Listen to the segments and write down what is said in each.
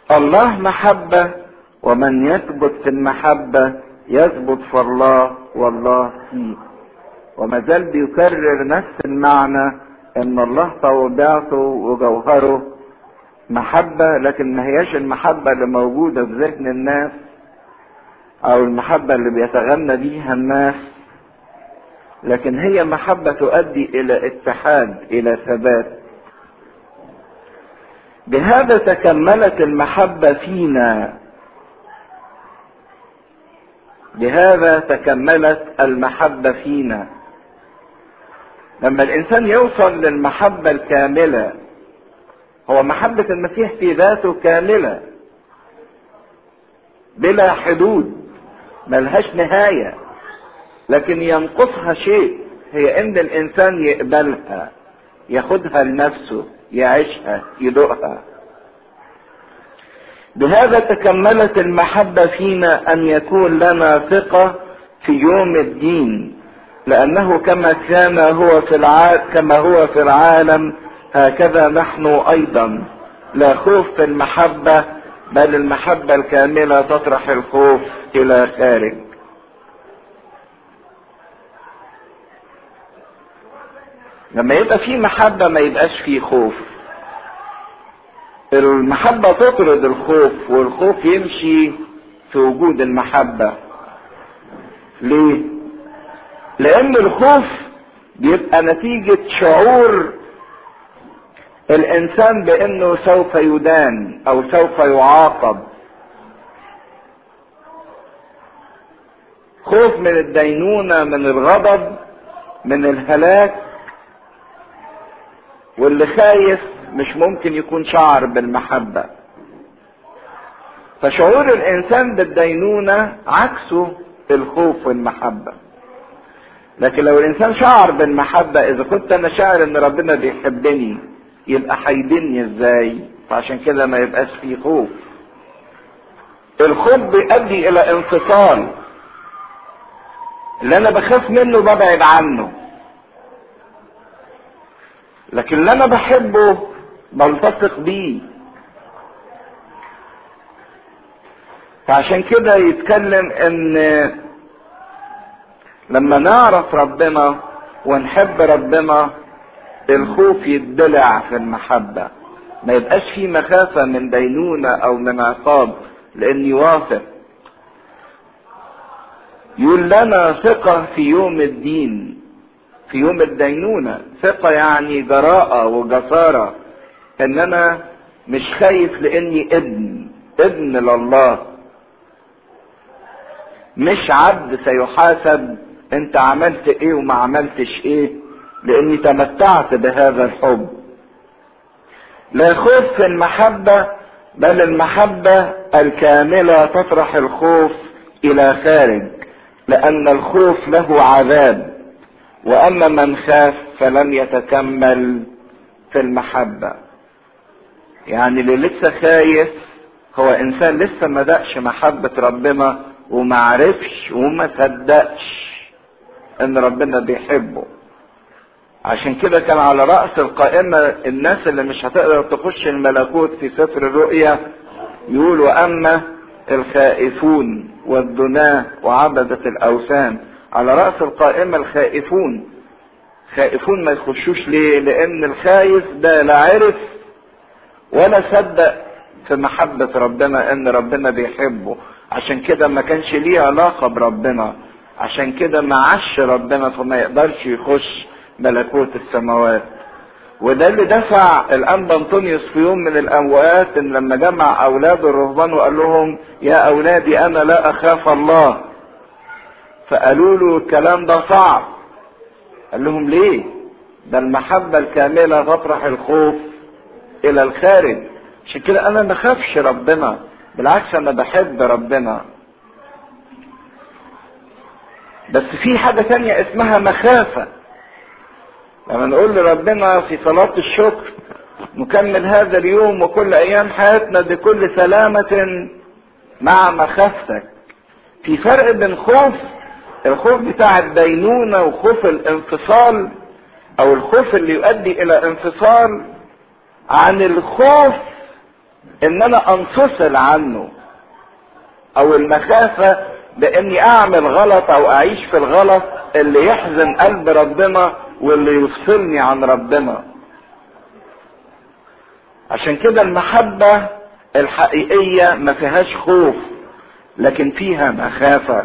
الله محبة ومن يثبت في المحبة يثبت في الله والله فيه وما زال بيكرر نفس المعنى ان الله طبيعته وجوهره محبة لكن ما هياش المحبة اللي موجودة في ذهن الناس او المحبة اللي بيتغنى بيها الناس لكن هي محبة تؤدي الى اتحاد الى ثبات بهذا تكملت المحبة فينا بهذا تكملت المحبة فينا لما الانسان يوصل للمحبة الكاملة هو محبة المسيح في ذاته كاملة بلا حدود ملهاش نهاية لكن ينقصها شيء هي ان الانسان يقبلها ياخدها لنفسه يعيشها يدوقها بهذا تكملت المحبة فينا أن يكون لنا ثقة في يوم الدين لأنه كما كان هو في العالم كما هو في العالم هكذا نحن أيضا لا خوف في المحبة بل المحبة الكاملة تطرح الخوف إلى خارج لما يبقى في محبة ما يبقاش في خوف المحبة تطرد الخوف والخوف يمشي في وجود المحبة ليه لان الخوف بيبقى نتيجة شعور الانسان بانه سوف يدان او سوف يعاقب خوف من الدينونة من الغضب من الهلاك واللي خايف مش ممكن يكون شعر بالمحبة فشعور الانسان بالدينونة عكسه الخوف والمحبة لكن لو الانسان شعر بالمحبة اذا كنت انا شاعر ان ربنا بيحبني يبقى هيدني ازاي فعشان كده ما يبقاش فيه خوف الخوف بيؤدي الى انفصال اللي انا بخاف منه ببعد عنه لكن اللي انا بحبه بلتصق بيه فعشان كده يتكلم ان لما نعرف ربنا ونحب ربنا الخوف يتدلع في المحبة ما يبقاش في مخافة من دينونة او من عقاب لان يوافق يقول لنا ثقة في يوم الدين في يوم الدينونة ثقة يعني جراءة وجسارة ان انا مش خايف لاني ابن ابن لله مش عبد سيحاسب انت عملت ايه وما عملتش ايه لاني تمتعت بهذا الحب لا خوف في المحبة بل المحبة الكاملة تطرح الخوف الى خارج لان الخوف له عذاب واما من خاف فلم يتكمل في المحبة يعني اللي لسه خايف هو انسان لسه ما دقش محبة ربنا وما عرفش وما صدقش ان ربنا بيحبه عشان كده كان على رأس القائمة الناس اللي مش هتقدر تخش الملكوت في سفر الرؤيا يقول واما الخائفون والدناة وعبدة الاوثان على رأس القائمة الخائفون خائفون ما يخشوش ليه لان الخايف ده لا عرف ولا صدق في محبة ربنا ان ربنا بيحبه عشان كده ما كانش ليه علاقة بربنا عشان كده ما عش ربنا فما يقدرش يخش ملكوت السماوات وده اللي دفع الانبا انطونيوس في يوم من الاوقات ان لما جمع اولاد الرهبان وقال لهم يا اولادي انا لا اخاف الله فقالوا له الكلام ده صعب قال لهم ليه ده المحبة الكاملة تطرح الخوف الى الخارج عشان كده انا ما خافش ربنا بالعكس انا بحب ربنا بس في حاجة تانية اسمها مخافة لما نقول لربنا في صلاة الشكر نكمل هذا اليوم وكل ايام حياتنا بكل سلامة مع مخافتك في فرق بين خوف الخوف بتاع الدينونة وخوف الانفصال او الخوف اللي يؤدي الى انفصال عن الخوف ان انا انفصل عنه او المخافة باني اعمل غلط او اعيش في الغلط اللي يحزن قلب ربنا واللي يفصلني عن ربنا عشان كده المحبة الحقيقية ما فيهاش خوف لكن فيها مخافة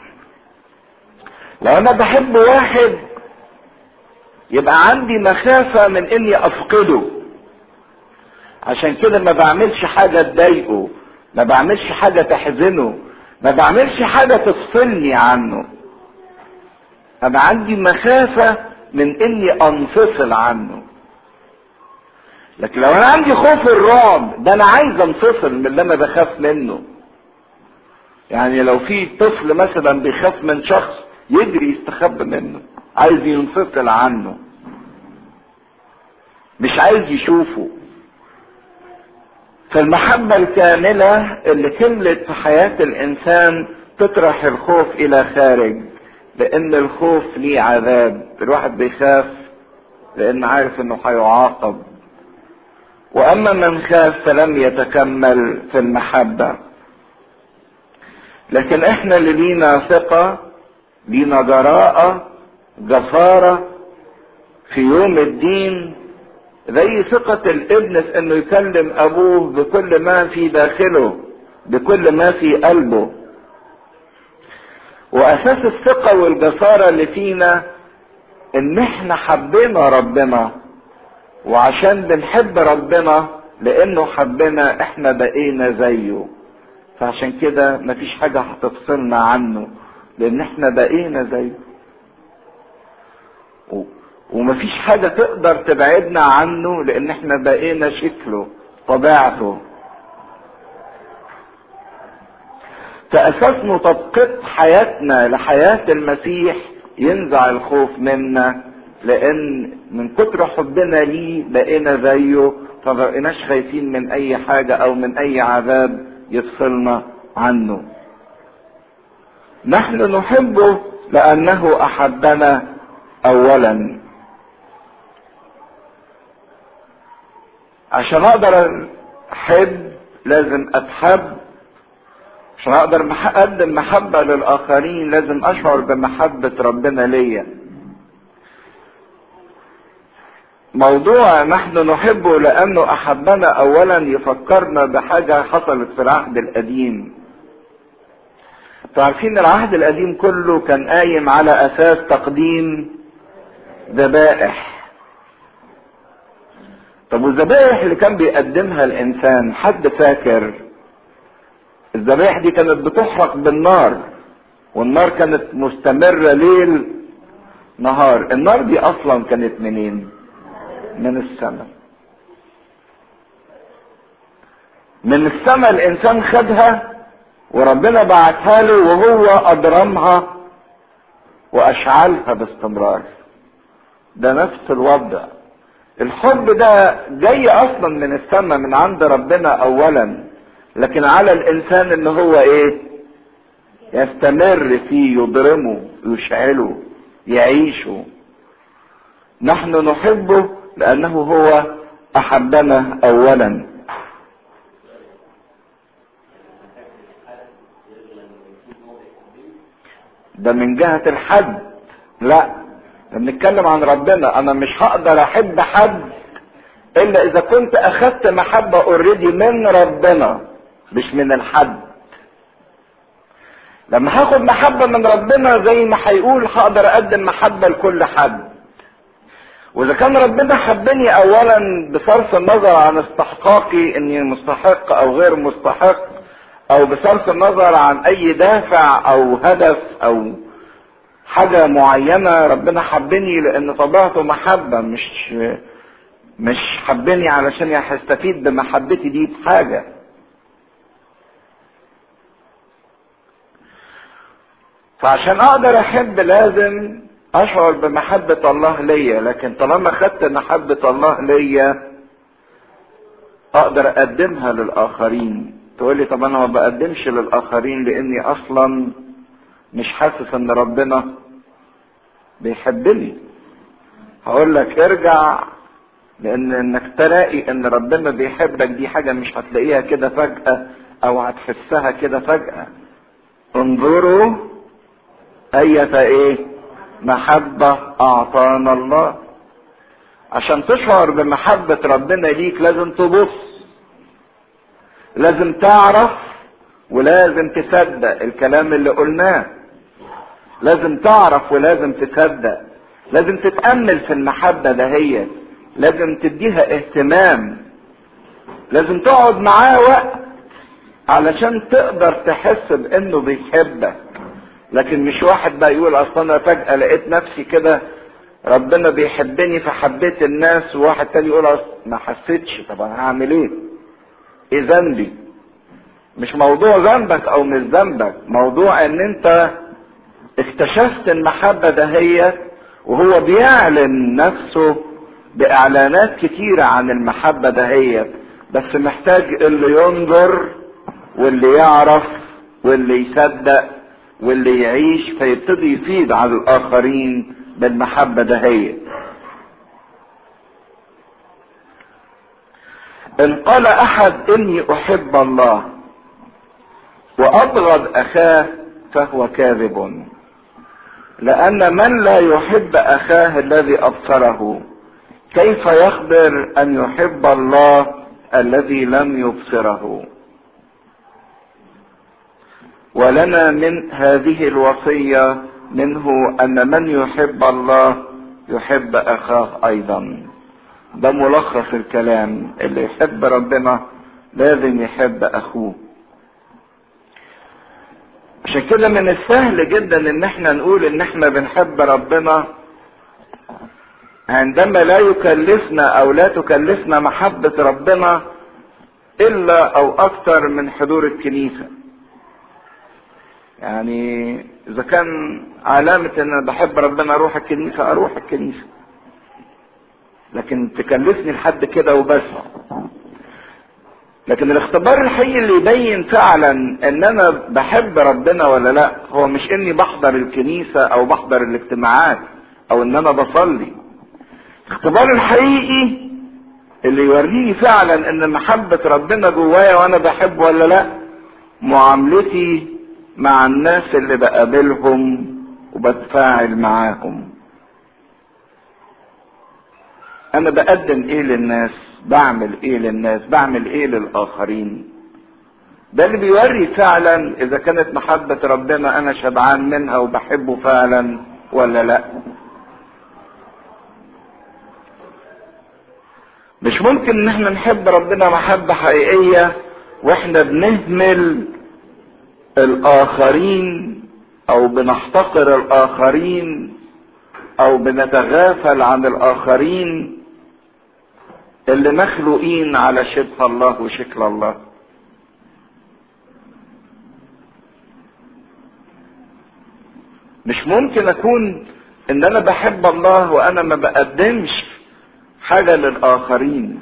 لو انا بحب واحد يبقى عندي مخافة من اني افقده عشان كده ما بعملش حاجة تضايقه ما بعملش حاجة تحزنه ما بعملش حاجة تفصلني عنه انا عندي مخافة من اني انفصل عنه لكن لو انا عندي خوف الرعب ده انا عايز انفصل من اللي انا بخاف منه يعني لو في طفل مثلا بيخاف من شخص يجري يستخبى منه عايز ينفصل عنه مش عايز يشوفه فالمحبة الكاملة اللي كملت في حياة الإنسان تطرح الخوف إلى خارج لأن الخوف ليه عذاب الواحد بيخاف لأن عارف إنه هيعاقب وأما من خاف فلم يتكمل في المحبة لكن احنا اللي لينا ثقة لينا جراءة جسارة في يوم الدين زي ثقة الابن في انه يكلم ابوه بكل ما في داخله بكل ما في قلبه واساس الثقة والجسارة اللي فينا ان احنا حبينا ربنا وعشان بنحب ربنا لانه حبنا احنا بقينا زيه فعشان كده مفيش حاجة هتفصلنا عنه لان احنا بقينا زيه ومفيش حاجة تقدر تبعدنا عنه لان احنا بقينا شكله طبيعته فاساس مطابقة حياتنا لحياة المسيح ينزع الخوف منا لان من كتر حبنا ليه بقينا زيه فمبقيناش خايفين من اي حاجة او من اي عذاب يفصلنا عنه نحن نحبه لانه احبنا اولا عشان اقدر احب لازم اتحب عشان اقدر اقدم محبة للاخرين لازم اشعر بمحبة ربنا ليا موضوع نحن نحبه لانه احبنا اولا يفكرنا بحاجة حصلت في العهد القديم تعرفين العهد القديم كله كان قايم على اساس تقديم ذبائح طب والذبائح اللي كان بيقدمها الانسان حد فاكر الذبائح دي كانت بتحرق بالنار والنار كانت مستمرة ليل نهار النار دي اصلا كانت منين من السماء من السماء الانسان خدها وربنا بعتها له وهو اضرمها واشعلها باستمرار ده نفس الوضع الحب ده جاي اصلا من السماء من عند ربنا اولا لكن على الانسان ان هو ايه يستمر فيه يضرمه يشعله يعيشه نحن نحبه لانه هو احبنا اولا ده من جهة الحد لا بنتكلم عن ربنا انا مش هقدر احب حد الا اذا كنت اخدت محبة اوريدي من ربنا مش من الحد لما هاخد محبة من ربنا زي ما هيقول هقدر اقدم محبة لكل حد واذا كان ربنا حبني اولا بصرف النظر عن استحقاقي اني مستحق او غير مستحق او بصرف النظر عن اي دافع او هدف او حاجة معينة ربنا حبني لان طبيعته محبة مش مش حبني علشان هستفيد بمحبتي دي بحاجة فعشان اقدر احب لازم اشعر بمحبة الله ليا لكن طالما خدت محبة الله ليا اقدر اقدمها للاخرين تقول لي طب انا ما بقدمش للاخرين لاني اصلا مش حاسس ان ربنا بيحبني هقول لك ارجع لان انك تلاقي ان ربنا بيحبك دي حاجه مش هتلاقيها كده فجاه او هتحسها كده فجاه انظروا اية ايه محبة اعطانا الله عشان تشعر بمحبة ربنا ليك لازم تبص لازم تعرف ولازم تصدق الكلام اللي قلناه لازم تعرف ولازم تصدق لازم تتأمل في المحبة دهيت لازم تديها اهتمام لازم تقعد معاه وقت علشان تقدر تحس بانه بيحبك لكن مش واحد بقى يقول اصل انا فجأة لقيت نفسي كده ربنا بيحبني فحبيت الناس وواحد تاني يقول اصل ما حسيتش طب انا هعمل ايه؟ ايه ذنبي؟ مش موضوع ذنبك او مش ذنبك موضوع ان انت اكتشفت المحبة دهيت وهو بيعلن نفسه باعلانات كتيرة عن المحبة دهيت بس محتاج اللي ينظر واللي يعرف واللي يصدق واللي يعيش فيبتدي يفيد على الاخرين بالمحبة دهيت ان قال احد اني احب الله وابغض اخاه فهو كاذب لان من لا يحب اخاه الذي ابصره كيف يخبر ان يحب الله الذي لم يبصره ولنا من هذه الوصيه منه ان من يحب الله يحب اخاه ايضا ده ملخص الكلام اللي يحب ربنا لازم يحب اخوه عشان كده من السهل جدا ان احنا نقول ان احنا بنحب ربنا عندما لا يكلفنا او لا تكلفنا محبة ربنا الا او اكتر من حضور الكنيسة يعني اذا كان علامة ان انا بحب ربنا اروح الكنيسة اروح الكنيسة لكن تكلفني لحد كده وبس لكن الاختبار الحقيقي اللي يبين فعلا ان انا بحب ربنا ولا لا هو مش اني بحضر الكنيسة او بحضر الاجتماعات او ان انا بصلي الاختبار الحقيقي اللي يوريني فعلا ان محبة ربنا جوايا وانا بحب ولا لا معاملتي مع الناس اللي بقابلهم وبتفاعل معاهم انا بقدم ايه للناس بعمل ايه للناس بعمل ايه للاخرين ده اللي بيوري فعلا اذا كانت محبة ربنا انا شبعان منها وبحبه فعلا ولا لا مش ممكن ان احنا نحب ربنا محبة حقيقية واحنا بنهمل الاخرين او بنحتقر الاخرين او بنتغافل عن الاخرين اللي مخلوقين على شبه الله وشكل الله مش ممكن اكون ان انا بحب الله وانا ما بقدمش حاجه للاخرين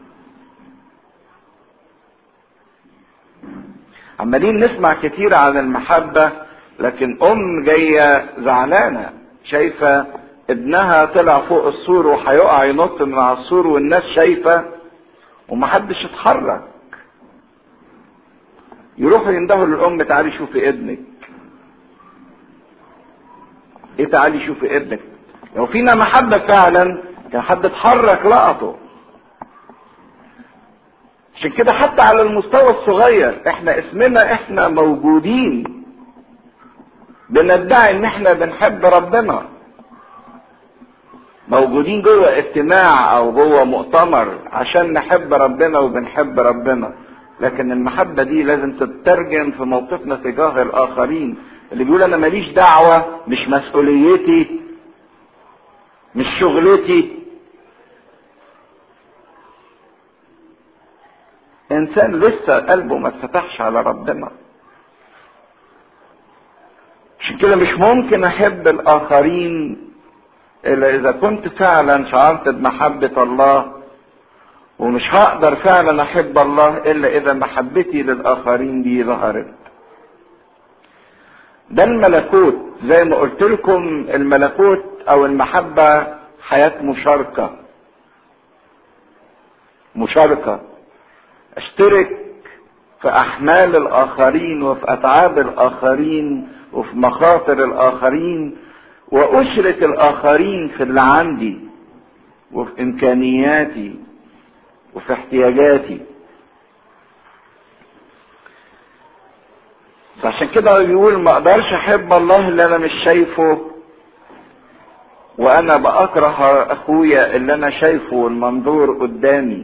عمالين نسمع كتير عن المحبه لكن ام جايه زعلانه شايفه ابنها طلع فوق السور وهيقع ينط من على السور والناس شايفه ومحدش اتحرك يروحوا يندهوا للام تعالي شوفي ابنك ايه تعالي شوفي ابنك لو فينا محبه فعلا كان حد اتحرك لقطه عشان كده حتى على المستوى الصغير احنا اسمنا احنا موجودين بندعي ان احنا بنحب ربنا موجودين جوه اجتماع او جوه مؤتمر عشان نحب ربنا وبنحب ربنا لكن المحبة دي لازم تترجم في موقفنا تجاه الآخرين اللي بيقول أنا ماليش دعوة مش مسؤوليتي مش شغلتي إنسان لسه قلبه ما اتفتحش على ربنا عشان كده مش ممكن أحب الآخرين إلا إذا كنت فعلا شعرت بمحبة الله ومش هقدر فعلا أحب الله إلا إذا محبتي للآخرين دي ظهرت. ده الملكوت زي ما قلت لكم الملكوت أو المحبة حياة مشاركة. مشاركة اشترك في احمال الاخرين وفي اتعاب الاخرين وفي مخاطر الاخرين واشرك الاخرين في اللي عندي وفي امكانياتي وفي احتياجاتي فعشان كده بيقول ما اقدرش احب الله اللي انا مش شايفه وانا باكره اخويا اللي انا شايفه المنظور قدامي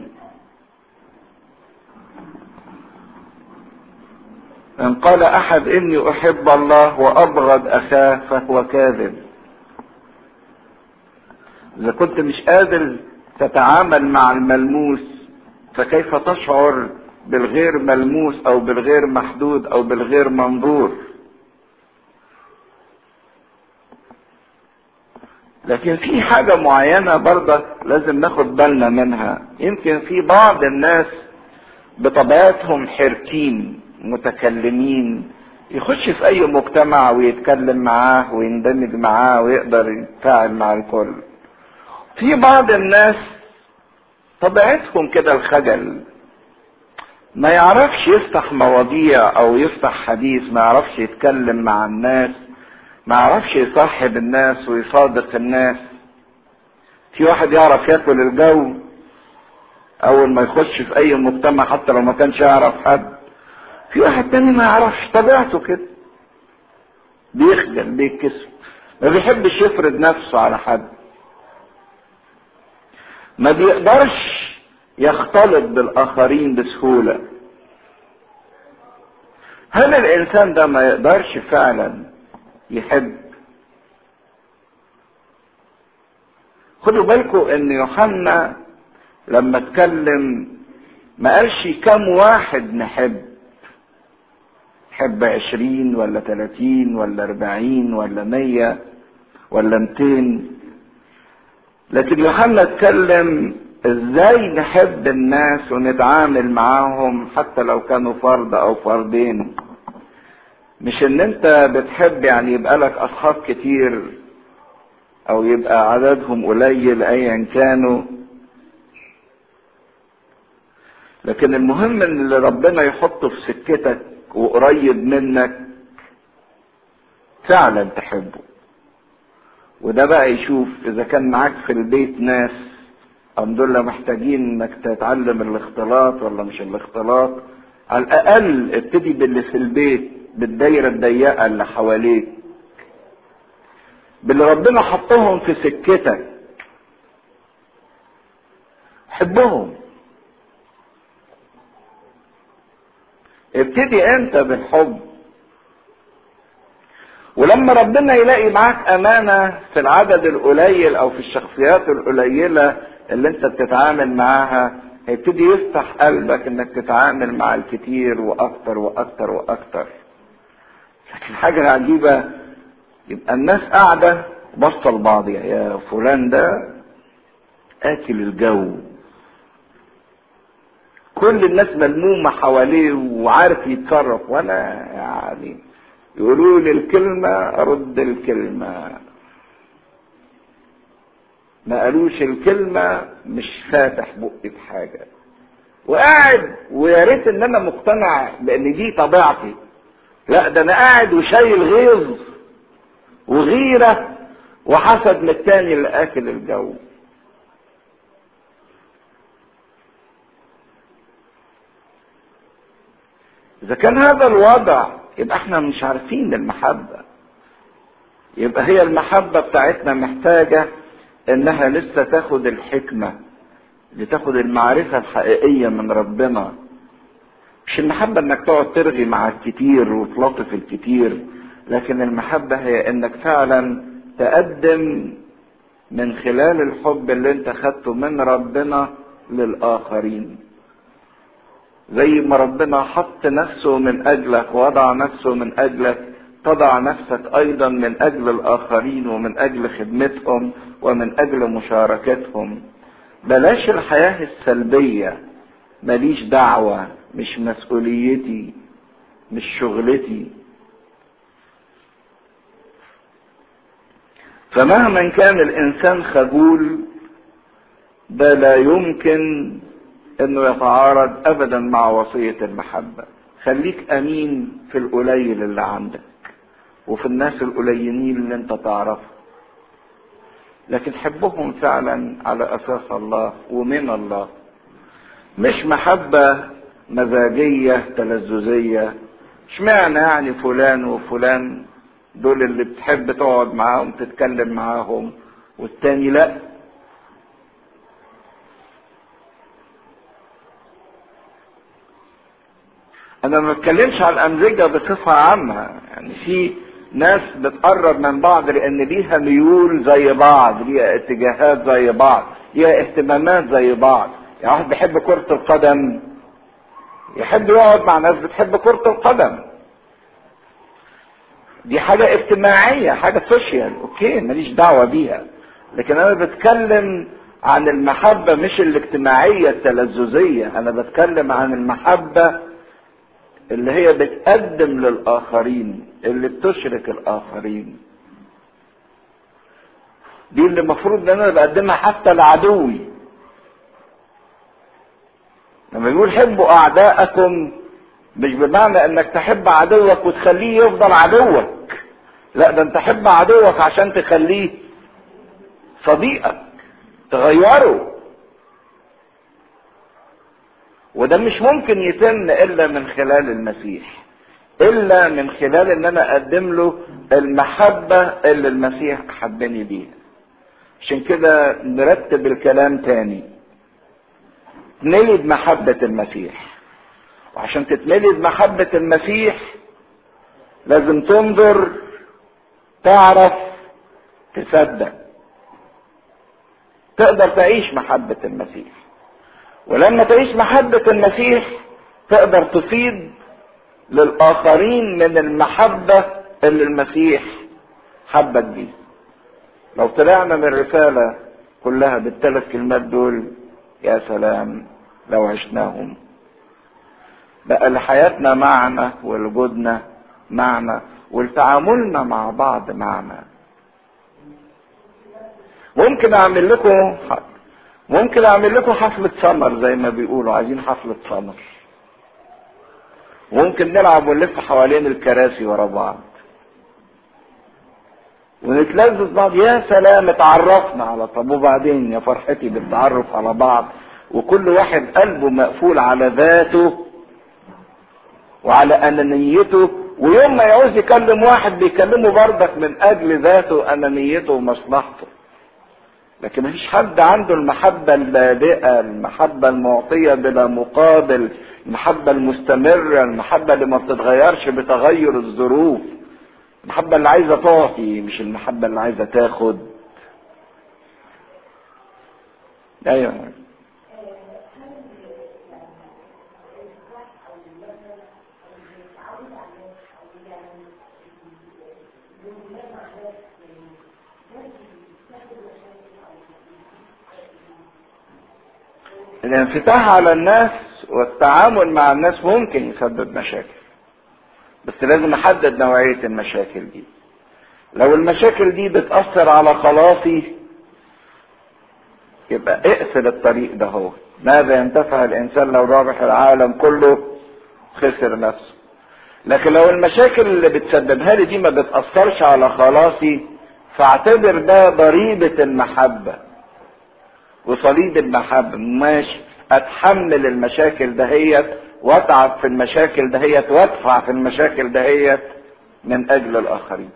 ان قال احد اني احب الله وابغض اخاه فهو كاذب اذا كنت مش قادر تتعامل مع الملموس فكيف تشعر بالغير ملموس او بالغير محدود او بالغير منظور لكن في حاجة معينة برضه لازم ناخد بالنا منها يمكن في بعض الناس بطبيعتهم حركين متكلمين يخش في اي مجتمع ويتكلم معاه ويندمج معاه ويقدر يتفاعل مع الكل في بعض الناس طبيعتهم كده الخجل ما يعرفش يفتح مواضيع او يفتح حديث ما يعرفش يتكلم مع الناس ما يعرفش يصاحب الناس ويصادق الناس في واحد يعرف ياكل الجو اول ما يخش في اي مجتمع حتى لو ما كانش يعرف حد في واحد تاني ما يعرفش طبيعته كده بيخجل بيتكسف ما بيحبش يفرض نفسه على حد ما بيقدرش يختلط بالاخرين بسهوله هل الانسان ده ما يقدرش فعلا يحب خدوا بالكم ان يوحنا لما اتكلم ما قالش كم واحد نحب نحب عشرين ولا تلاتين ولا اربعين ولا مية ولا ميتين لكن يوحنا اتكلم ازاي نحب الناس ونتعامل معاهم حتى لو كانوا فرد او فردين مش ان انت بتحب يعني يبقى لك اصحاب كتير او يبقى عددهم قليل ايا كانوا لكن المهم ان اللي ربنا يحطه في سكتك وقريب منك فعلا تحبه وده بقى يشوف اذا كان معاك في البيت ناس ام دول محتاجين انك تتعلم الاختلاط ولا مش الاختلاط على الاقل ابتدي باللي في البيت بالدايره الضيقه اللي حواليك باللي ربنا حطهم في سكتك حبهم ابتدي انت بالحب ولما ربنا يلاقي معاك امانه في العدد القليل او في الشخصيات القليله اللي انت بتتعامل معاها هيبتدي يفتح قلبك انك تتعامل مع الكتير واكتر واكتر واكتر لكن حاجه عجيبه يبقى الناس قاعده باصه لبعض يا فلان ده اكل الجو كل الناس ملمومه حواليه وعارف يتصرف وانا يعني يقولوا لي الكلمه ارد الكلمه ما قالوش الكلمة مش فاتح بقي بحاجة وقاعد ويا ريت ان انا مقتنع بان دي طبيعتي لا ده انا قاعد وشايل غيظ وغيرة وحسد من التاني اللي اكل الجو اذا كان هذا الوضع يبقى احنا مش عارفين المحبة يبقى هي المحبة بتاعتنا محتاجة انها لسه تاخد الحكمة لتاخد المعرفة الحقيقية من ربنا مش المحبة انك تقعد ترغي مع الكتير وتلطف الكتير لكن المحبة هي انك فعلا تقدم من خلال الحب اللي انت خدته من ربنا للآخرين زي ما ربنا حط نفسه من اجلك ووضع نفسه من اجلك تضع نفسك ايضا من اجل الاخرين ومن اجل خدمتهم ومن اجل مشاركتهم بلاش الحياه السلبيه ماليش دعوه مش مسؤوليتي مش شغلتي فمهما كان الانسان خجول ده لا يمكن انه يتعارض ابدا مع وصية المحبة خليك امين في القليل اللي عندك وفي الناس القليلين اللي انت تعرفهم لكن حبهم فعلا على اساس الله ومن الله مش محبة مزاجية تلذذية اشمعنى يعني فلان وفلان دول اللي بتحب تقعد معاهم تتكلم معاهم والتاني لا انا ما بتكلمش على الامزجه بصفه عامه يعني في ناس بتقرب من بعض لان ليها ميول زي بعض ليها اتجاهات زي بعض ليها اهتمامات زي بعض يعني واحد بيحب كرة القدم يحب يقعد مع ناس بتحب كرة القدم دي حاجة اجتماعية حاجة سوشيال اوكي ماليش دعوة بيها لكن انا بتكلم عن المحبة مش الاجتماعية التلذذية انا بتكلم عن المحبة اللي هي بتقدم للآخرين اللي بتشرك الآخرين دي اللي المفروض ان انا بقدمها حتى لعدوي لما يقول حبوا اعداءكم مش بمعنى انك تحب عدوك وتخليه يفضل عدوك لا ده انت تحب عدوك عشان تخليه صديقك تغيره وده مش ممكن يتم الا من خلال المسيح الا من خلال ان انا اقدم له المحبة اللي المسيح حبني بيها عشان كده نرتب الكلام تاني نلد محبة المسيح وعشان تتملد محبة المسيح لازم تنظر تعرف تصدق تقدر تعيش محبة المسيح ولما تعيش محبة المسيح تقدر تفيد للآخرين من المحبة اللي المسيح حبك بيه لو طلعنا من الرسالة كلها بالثلاث كلمات دول يا سلام لو عشناهم بقى لحياتنا معنى ولوجودنا معنى ولتعاملنا مع بعض معنى ممكن اعمل لكم ممكن اعمل لكم حفلة سمر زي ما بيقولوا عايزين حفلة سمر ممكن نلعب ونلف حوالين الكراسي ورا بعض ونتلذذ بعض يا سلام اتعرفنا على طب وبعدين يا فرحتي بالتعرف على بعض وكل واحد قلبه مقفول على ذاته وعلى انانيته ويوم ما يعوز يكلم واحد بيكلمه بردك من اجل ذاته انانيته ومصلحته لكن مفيش حد عنده المحبة البادئة المحبة المعطية بلا مقابل المحبة المستمرة المحبة اللي ما بتتغيرش بتغير الظروف المحبة اللي عايزة تعطي مش المحبة اللي عايزة تاخد ايوه الانفتاح على الناس والتعامل مع الناس ممكن يسبب مشاكل بس لازم احدد نوعية المشاكل دي لو المشاكل دي بتأثر على خلاصي يبقى اقفل الطريق ده هو ماذا ينتفع الانسان لو رابح العالم كله خسر نفسه لكن لو المشاكل اللي بتسببها لي دي ما بتأثرش على خلاصي فاعتبر ده ضريبة المحبة وصليب المحبة ماشي اتحمل المشاكل دهيت واتعب في المشاكل دهيت وادفع في المشاكل دهيت من اجل الاخرين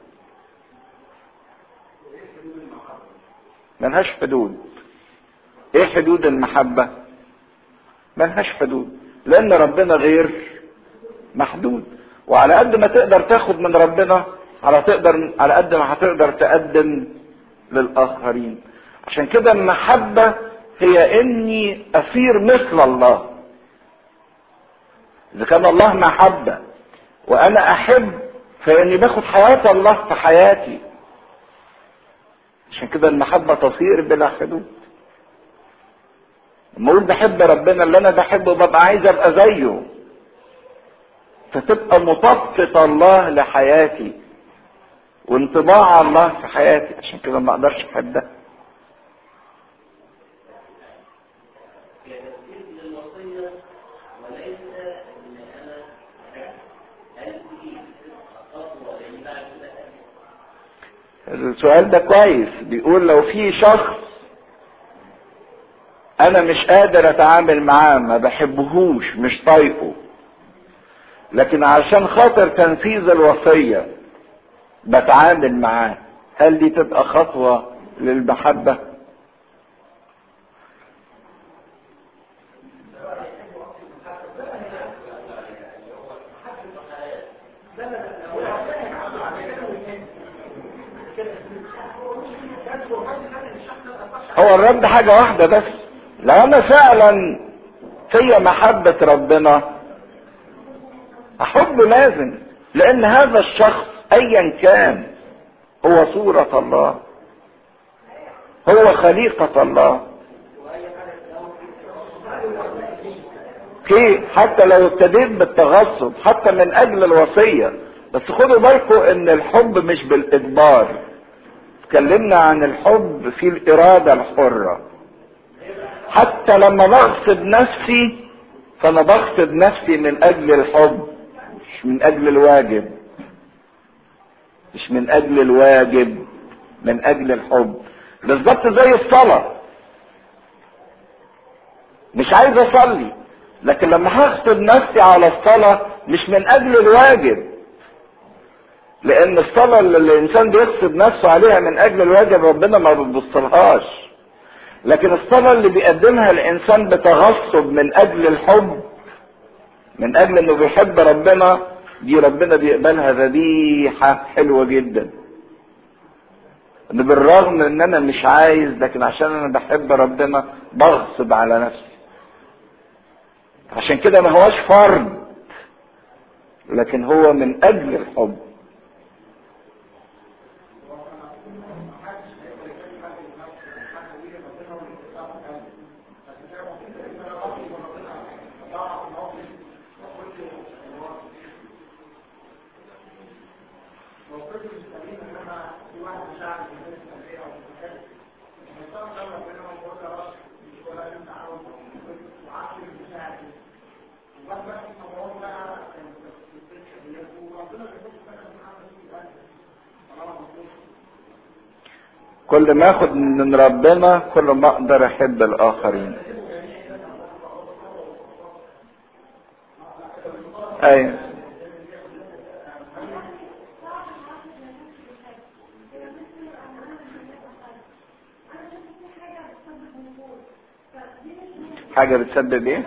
ملهاش حدود ايه حدود المحبة ملهاش حدود لان ربنا غير محدود وعلى قد ما تقدر تاخد من ربنا على تقدر على قد ما هتقدر تقدم للاخرين عشان كده المحبة هي اني اصير مثل الله اذا كان الله محبة وانا احب فاني باخد حياة الله في حياتي عشان كده المحبة تصير بلا حدود لما اقول بحب ربنا اللي انا بحبه ببقى عايز ابقى زيه فتبقى مطابقة الله لحياتي وانطباع الله في حياتي عشان كده ما اقدرش احب ده السؤال ده كويس بيقول لو في شخص انا مش قادر اتعامل معاه ما بحبهوش مش طايقه لكن عشان خاطر تنفيذ الوصية بتعامل معاه هل دي تبقى خطوة للمحبة هو الرد حاجة واحدة بس لو انا فعلا في محبة ربنا احب لازم لان هذا الشخص ايا كان هو صورة الله هو خليقة الله كي حتى لو ابتديت بالتغصب حتى من اجل الوصية بس خدوا بالكم ان الحب مش بالاجبار اتكلمنا عن الحب في الارادة الحرة حتى لما بغصب نفسي فانا بغصب نفسي من اجل الحب مش من اجل الواجب مش من اجل الواجب من اجل الحب بالظبط زي الصلاة مش عايز اصلي لكن لما هغصب نفسي على الصلاة مش من اجل الواجب لان الصلاة اللي الانسان بيغصب نفسه عليها من اجل الواجب ربنا ما بيبصلهاش لكن الصلاة اللي بيقدمها الانسان بتغصب من اجل الحب من اجل انه بيحب ربنا دي ربنا بيقبلها ذبيحة حلوة جدا ان بالرغم من ان انا مش عايز لكن عشان انا بحب ربنا بغصب على نفسي عشان كده ما هواش فرض لكن هو من اجل الحب كل ما اخد من ربنا كل ما اقدر احب الاخرين ايوه حاجة بتسبب ايه؟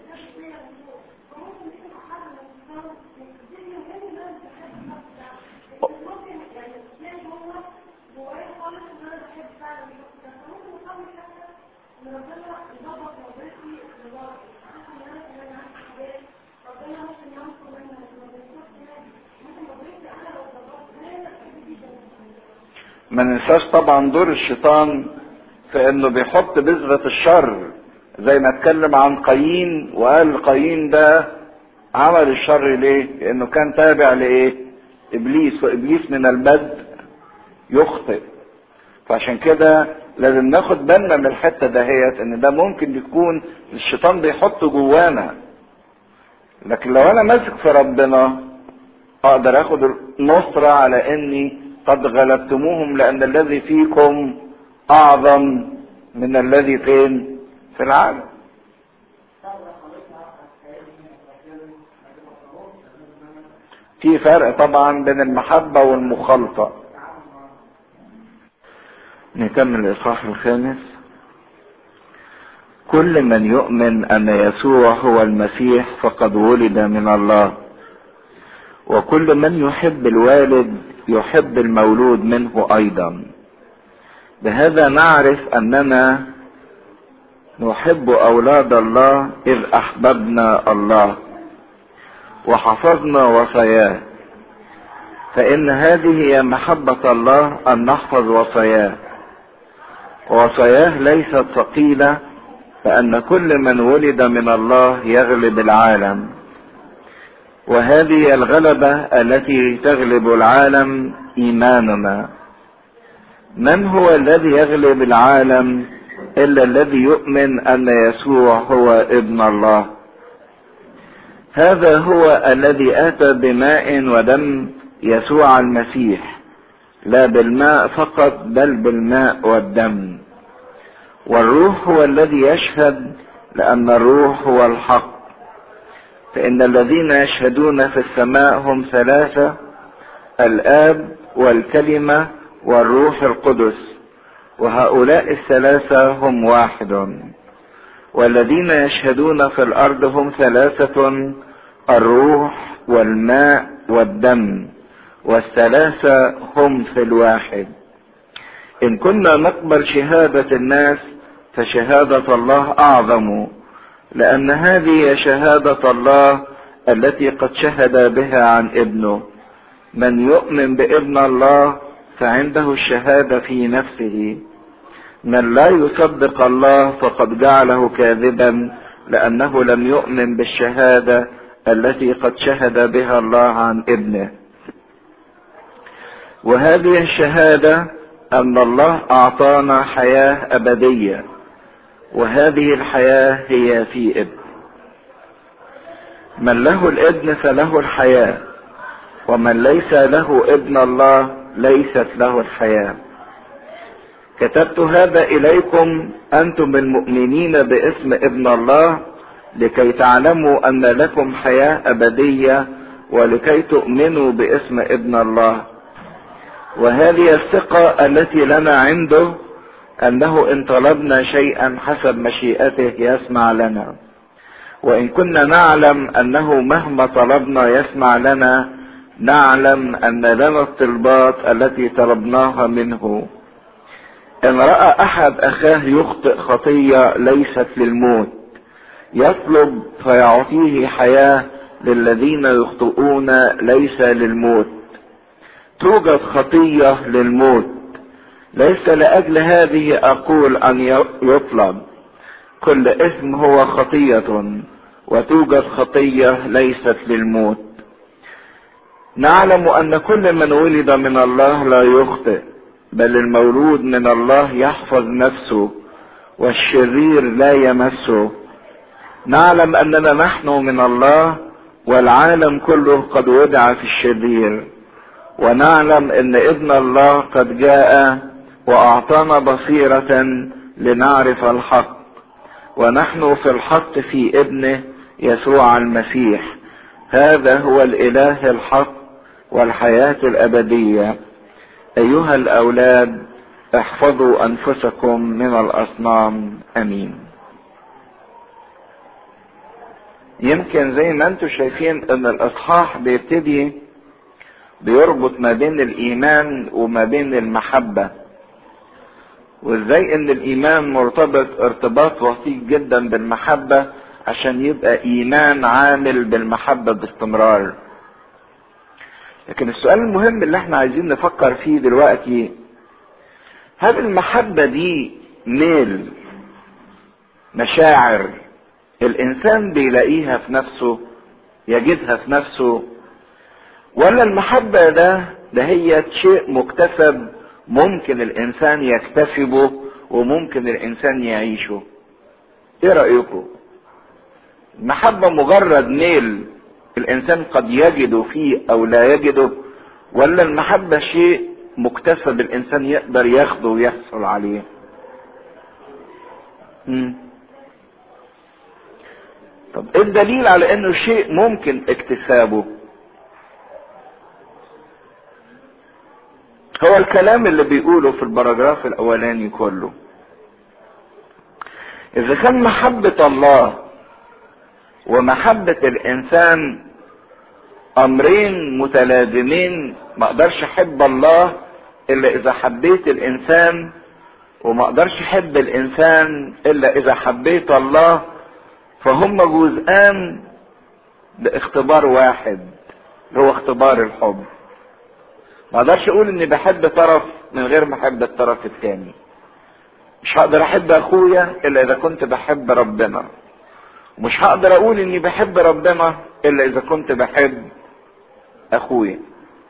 ما ننساش طبعا دور الشيطان في انه بيحط بذرة الشر زي ما اتكلم عن قايين وقال قايين ده عمل الشر ليه؟ لانه كان تابع لايه؟ ابليس وابليس من البدء يخطئ فعشان كده لازم ناخد بالنا من الحته دهيت ان ده ممكن يكون الشيطان بيحطه جوانا لكن لو انا ماسك في ربنا اقدر اخد النصرة على اني قد غلبتموهم لان الذي فيكم اعظم من الذي فين في العالم في فرق طبعا بين المحبة والمخالطة نكمل الإصحاح الخامس كل من يؤمن أن يسوع هو المسيح فقد ولد من الله وكل من يحب الوالد يحب المولود منه أيضا بهذا نعرف أننا نحب أولاد الله إذ أحببنا الله وحفظنا وصاياه فإن هذه هي محبة الله أن نحفظ وصاياه وصاياه ليست ثقيلة فأن كل من ولد من الله يغلب العالم وهذه الغلبة التي تغلب العالم إيماننا من هو الذي يغلب العالم إلا الذي يؤمن أن يسوع هو ابن الله هذا هو الذي اتى بماء ودم يسوع المسيح لا بالماء فقط بل بالماء والدم والروح هو الذي يشهد لأن الروح هو الحق فإن الذين يشهدون في السماء هم ثلاثة الآب والكلمة والروح القدس وهؤلاء الثلاثة هم واحد والذين يشهدون في الأرض هم ثلاثة الروح والماء والدم والثلاثة هم في الواحد إن كنا نقبل شهادة الناس فشهادة الله أعظم لأن هذه شهادة الله التي قد شهد بها عن ابنه من يؤمن بابن الله فعنده الشهادة في نفسه من لا يصدق الله فقد جعله كاذبا لأنه لم يؤمن بالشهادة التي قد شهد بها الله عن ابنه وهذه الشهادة أن الله أعطانا حياة أبدية وهذه الحياة هي في ابن من له الابن فله الحياة ومن ليس له ابن الله ليست له الحياة كتبت هذا إليكم أنتم المؤمنين باسم ابن الله لكي تعلموا أن لكم حياة أبدية ولكي تؤمنوا باسم ابن الله وهذه الثقة التي لنا عنده أنه إن طلبنا شيئا حسب مشيئته يسمع لنا وإن كنا نعلم أنه مهما طلبنا يسمع لنا نعلم أن لنا الطلبات التي طلبناها منه إن رأى أحد أخاه يخطئ خطية ليست للموت يطلب فيعطيه حياة للذين يخطئون ليس للموت توجد خطية للموت ليس لأجل هذه أقول أن يطلب كل اسم هو خطية وتوجد خطية ليست للموت نعلم أن كل من ولد من الله لا يخطئ بل المولود من الله يحفظ نفسه والشرير لا يمسه نعلم أننا نحن من الله والعالم كله قد وضع في الشرير ونعلم ان ابن الله قد جاء واعطانا بصيرة لنعرف الحق ونحن في الحق في ابنه يسوع المسيح هذا هو الاله الحق والحياة الابدية ايها الاولاد احفظوا انفسكم من الاصنام امين يمكن زي ما انتم شايفين ان الاصحاح بيبتدي بيربط ما بين الايمان وما بين المحبة وازاي ان الايمان مرتبط ارتباط وثيق جدا بالمحبة عشان يبقى ايمان عامل بالمحبة باستمرار لكن السؤال المهم اللي احنا عايزين نفكر فيه دلوقتي هل المحبة دي ميل مشاعر الانسان بيلاقيها في نفسه يجدها في نفسه ولا المحبة ده ده هي شيء مكتسب ممكن الانسان يكتسبه وممكن الانسان يعيشه ايه رأيكم المحبة مجرد ميل الانسان قد يجده فيه او لا يجده ولا المحبة شيء مكتسب الانسان يقدر ياخده ويحصل عليه مم. طب ايه الدليل على انه شيء ممكن اكتسابه هو الكلام اللي بيقوله في البراجراف الاولاني كله اذا كان محبة الله ومحبة الانسان امرين متلازمين ما اقدرش احب الله الا اذا حبيت الانسان وما اقدرش احب الانسان الا اذا حبيت الله فهم جزءان لاختبار واحد اللي هو اختبار الحب ما اقدرش اقول اني بحب طرف من غير ما احب الطرف الثاني مش هقدر احب اخويا الا اذا كنت بحب ربنا ومش هقدر اقول اني بحب ربنا الا اذا كنت بحب اخويا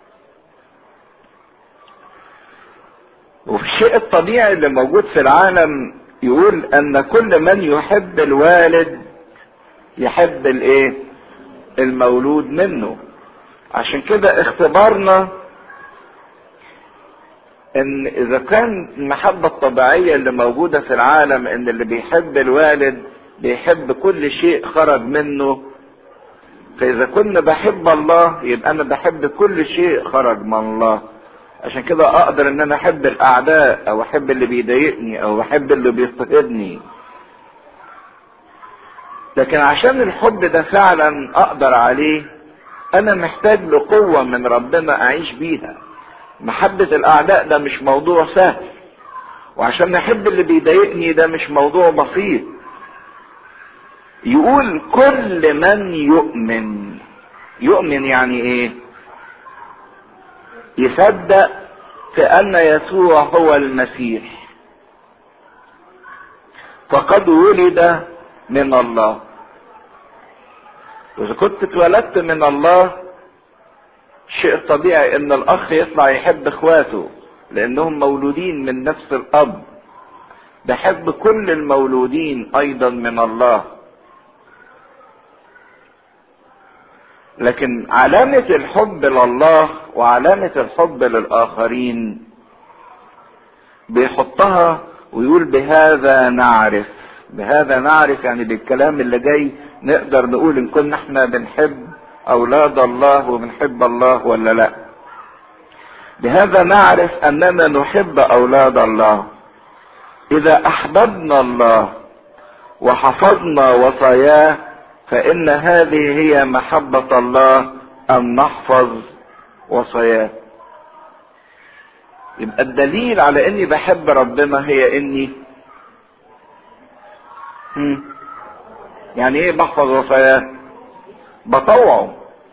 وفي الشيء الطبيعي اللي موجود في العالم يقول ان كل من يحب الوالد يحب الايه المولود منه عشان كده اختبارنا ان اذا كان المحبة الطبيعية اللي موجودة في العالم ان اللي بيحب الوالد بيحب كل شيء خرج منه فاذا كنا بحب الله يبقى انا بحب كل شيء خرج من الله عشان كده اقدر ان انا احب الاعداء او احب اللي بيضايقني او احب اللي بيضطهدني لكن عشان الحب ده فعلا اقدر عليه انا محتاج لقوة من ربنا اعيش بيها محبة الاعداء ده مش موضوع سهل وعشان احب اللي بيضايقني ده مش موضوع بسيط يقول كل من يؤمن يؤمن يعني ايه يصدق في ان يسوع هو المسيح فقد ولد من الله واذا كنت اتولدت من الله شيء طبيعي ان الاخ يطلع يحب اخواته لانهم مولودين من نفس الاب بحب كل المولودين ايضا من الله لكن علامة الحب لله وعلامة الحب للآخرين بيحطها ويقول بهذا نعرف بهذا نعرف يعني بالكلام اللي جاي نقدر نقول ان كنا احنا بنحب اولاد الله وبنحب الله ولا لا بهذا نعرف اننا نحب اولاد الله اذا احببنا الله وحفظنا وصاياه فان هذه هي محبة الله ان نحفظ وصاياه يبقى الدليل على اني بحب ربنا هي اني هم. يعني ايه بحفظ وصاياه بطوعه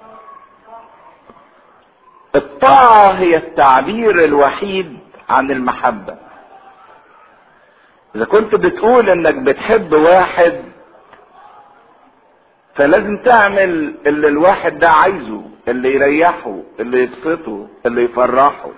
الطاعة هي التعبير الوحيد عن المحبة اذا كنت بتقول انك بتحب واحد فلازم تعمل اللي الواحد ده عايزه اللي يريحه اللي يبسطه اللي يفرحه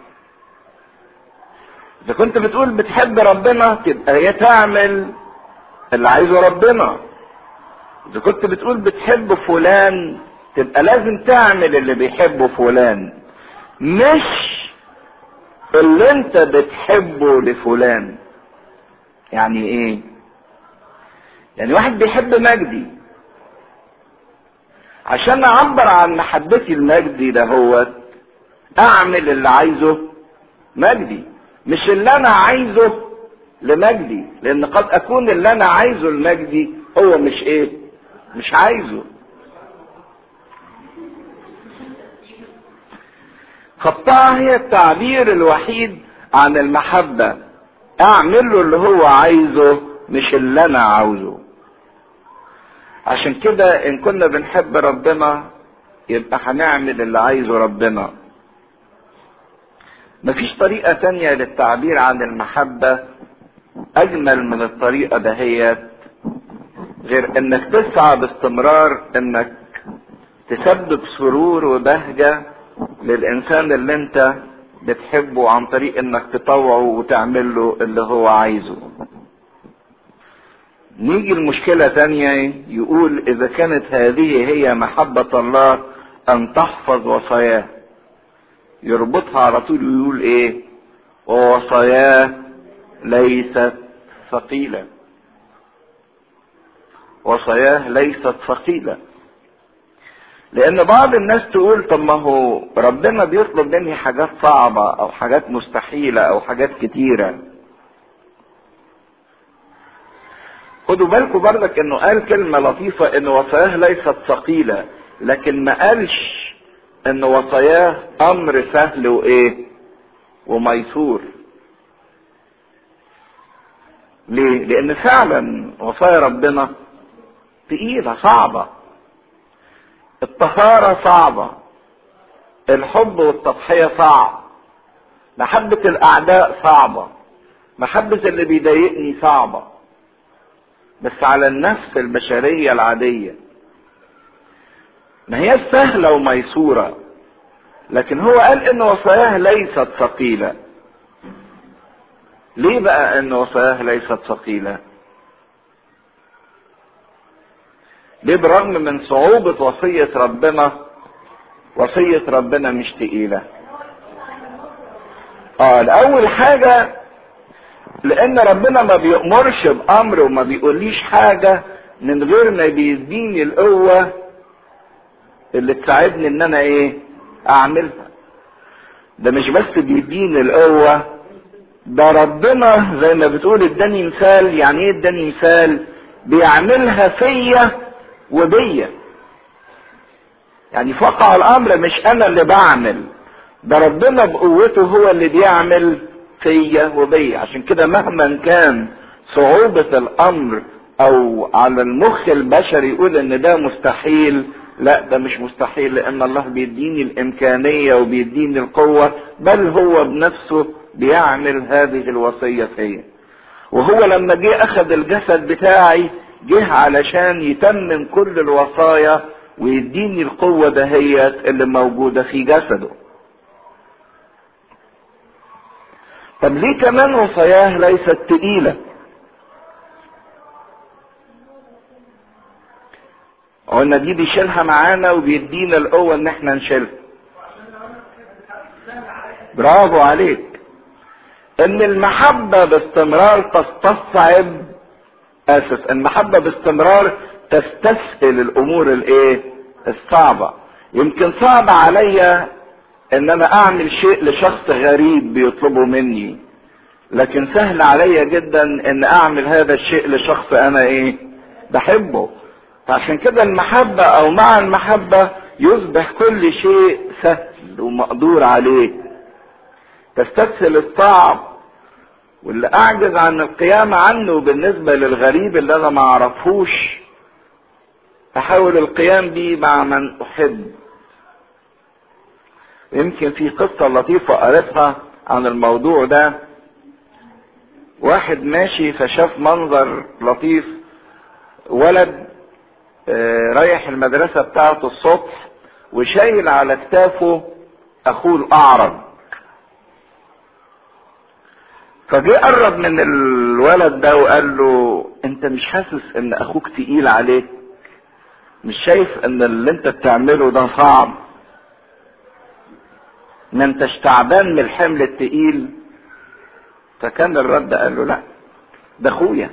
اذا كنت بتقول بتحب ربنا تبقى هي تعمل اللي عايزه ربنا اذا كنت بتقول بتحب فلان تبقى لازم تعمل اللي بيحبه فلان مش اللي انت بتحبه لفلان يعني ايه يعني واحد بيحب مجدي عشان اعبر عن محبتي لمجدي ده هو اعمل اللي عايزه مجدي مش اللي انا عايزه لمجدي لان قد اكون اللي انا عايزه لمجدي هو مش ايه مش عايزه فالطاعة هي التعبير الوحيد عن المحبة اعمل له اللي هو عايزه مش اللي انا عاوزه عشان كده ان كنا بنحب ربنا يبقى هنعمل اللي عايزه ربنا مفيش طريقة تانية للتعبير عن المحبة اجمل من الطريقة دهيت غير انك تسعى باستمرار انك تسبب سرور وبهجة للانسان اللي انت بتحبه عن طريق انك تطوعه وتعمل له اللي هو عايزه نيجي المشكلة تانية يقول اذا كانت هذه هي محبة الله ان تحفظ وصاياه يربطها على طول ويقول ايه ووصاياه ليست ثقيلة وصاياه ليست ثقيلة لان بعض الناس تقول طب ما هو ربنا بيطلب مني حاجات صعبة او حاجات مستحيلة او حاجات كتيرة خدوا بالكم بردك انه قال كلمة لطيفة ان وصاياه ليست ثقيلة لكن ما قالش ان وصاياه امر سهل وايه وميسور ليه لان فعلا وصايا ربنا تقيلة صعبة الطهارة صعبة الحب والتضحية صعب محبة الاعداء صعبة محبة اللي بيضايقني صعبة بس على النفس البشرية العادية ما هي سهلة وميسورة لكن هو قال ان وصاياه ليست ثقيلة ليه بقى ان وصاياه ليست ثقيلة ليه برغم من صعوبة وصية ربنا وصية ربنا مش تقيلة اه الاول حاجة لان ربنا ما بيأمرش بامر وما بيقوليش حاجة من غير ما بيديني القوة اللي تساعدني ان انا ايه اعملها ده مش بس بيديني القوة ده ربنا زي ما بتقول اداني مثال يعني ايه اداني مثال بيعملها فيا وبيا يعني فقع الامر مش انا اللي بعمل ده ربنا بقوته هو اللي بيعمل فيا وبيا عشان كده مهما كان صعوبة الامر او على المخ البشري يقول ان ده مستحيل لا ده مش مستحيل لان الله بيديني الامكانية وبيديني القوة بل هو بنفسه بيعمل هذه الوصية فيا وهو لما جه اخذ الجسد بتاعي جه علشان يتمم كل الوصايا ويديني القوة دهيت اللي موجودة في جسده طب ليه كمان وصاياه ليست تقيلة قلنا دي بيشيلها معانا وبيدينا القوة ان احنا نشيلها برافو عليك ان المحبة باستمرار تستصعب اسف المحبة باستمرار تستسهل الامور الايه الصعبة يمكن صعب عليا ان انا اعمل شيء لشخص غريب بيطلبه مني لكن سهل عليا جدا ان اعمل هذا الشيء لشخص انا ايه بحبه فعشان كده المحبة او مع المحبة يصبح كل شيء سهل ومقدور عليه تستسهل الصعب واللي اعجز عن القيام عنه بالنسبة للغريب اللي انا ما اعرفوش احاول القيام بيه مع من احب يمكن في قصة لطيفة قريتها عن الموضوع ده واحد ماشي فشاف منظر لطيف ولد رايح المدرسة بتاعته الصبح وشايل على كتافه اخوه الاعرج فجه قرب من الولد ده وقال له انت مش حاسس ان اخوك تقيل عليك مش شايف ان اللي انت بتعمله ده صعب ما انتش تعبان من الحمل التقيل فكان الرد قال له لا ده اخويا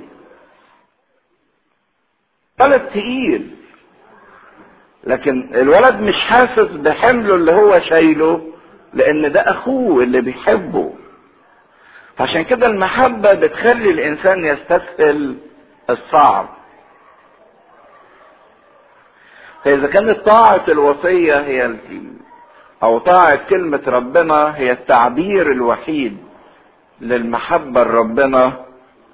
ولد تقيل لكن الولد مش حاسس بحمله اللي هو شايله لان ده اخوه اللي بيحبه فعشان كده المحبة بتخلي الانسان يستسهل الصعب فاذا كانت طاعة الوصية هي او طاعة كلمة ربنا هي التعبير الوحيد للمحبة لربنا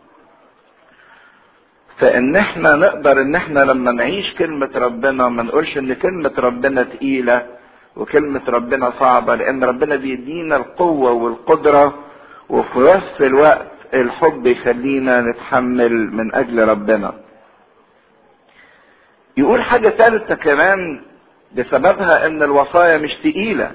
فان احنا نقدر ان احنا لما نعيش كلمة ربنا ما نقولش ان كلمة ربنا تقيلة وكلمة ربنا صعبة لان ربنا بيدينا القوة والقدرة وفي نفس الوقت الحب يخلينا نتحمل من اجل ربنا يقول حاجة ثالثة كمان بسببها ان الوصايا مش تقيلة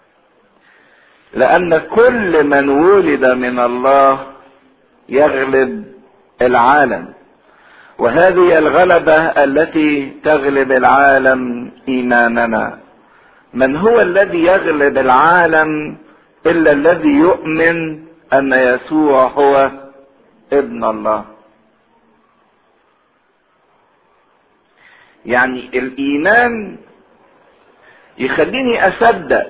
لان كل من ولد من الله يغلب العالم وهذه الغلبة التي تغلب العالم ايماننا من هو الذي يغلب العالم الا الذي يؤمن ان يسوع هو ابن الله يعني الايمان يخليني اصدق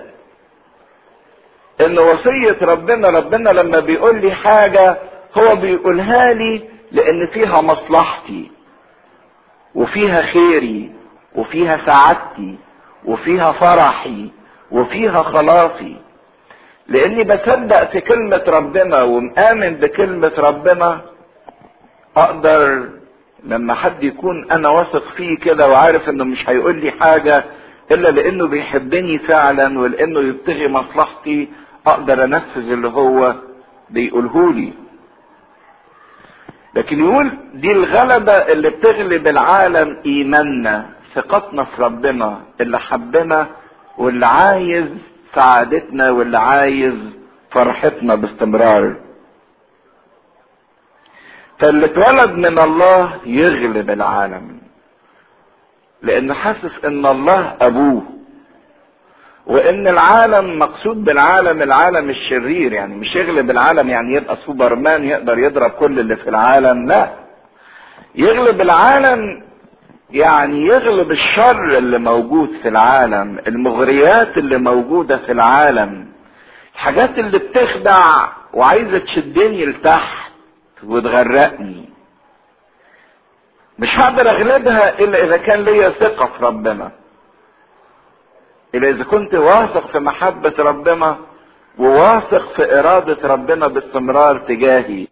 ان وصية ربنا ربنا لما بيقول لي حاجة هو بيقولها لي لان فيها مصلحتي وفيها خيري وفيها سعادتي وفيها فرحي وفيها خلاصي لاني بصدق في كلمة ربنا ومآمن بكلمة ربنا اقدر لما حد يكون انا واثق فيه كده وعارف انه مش هيقول لي حاجة الا لانه بيحبني فعلا ولانه يبتغي مصلحتي اقدر انفذ اللي هو بيقوله لي لكن يقول دي الغلبة اللي بتغلب العالم ايماننا ثقتنا في ربنا اللي حبنا واللي عايز سعادتنا واللي عايز فرحتنا باستمرار فاللي اتولد من الله يغلب العالم لانه حاسس ان الله ابوه وان العالم مقصود بالعالم العالم الشرير يعني مش يغلب العالم يعني يبقى سوبرمان يقدر يضرب كل اللي في العالم لا يغلب العالم يعني يغلب الشر اللي موجود في العالم المغريات اللي موجودة في العالم الحاجات اللي بتخدع وعايزة تشدني لتحت وتغرقني مش هقدر اغلبها الا اذا كان ليا ثقة في ربنا الا اذا كنت واثق في محبة ربنا وواثق في ارادة ربنا باستمرار تجاهي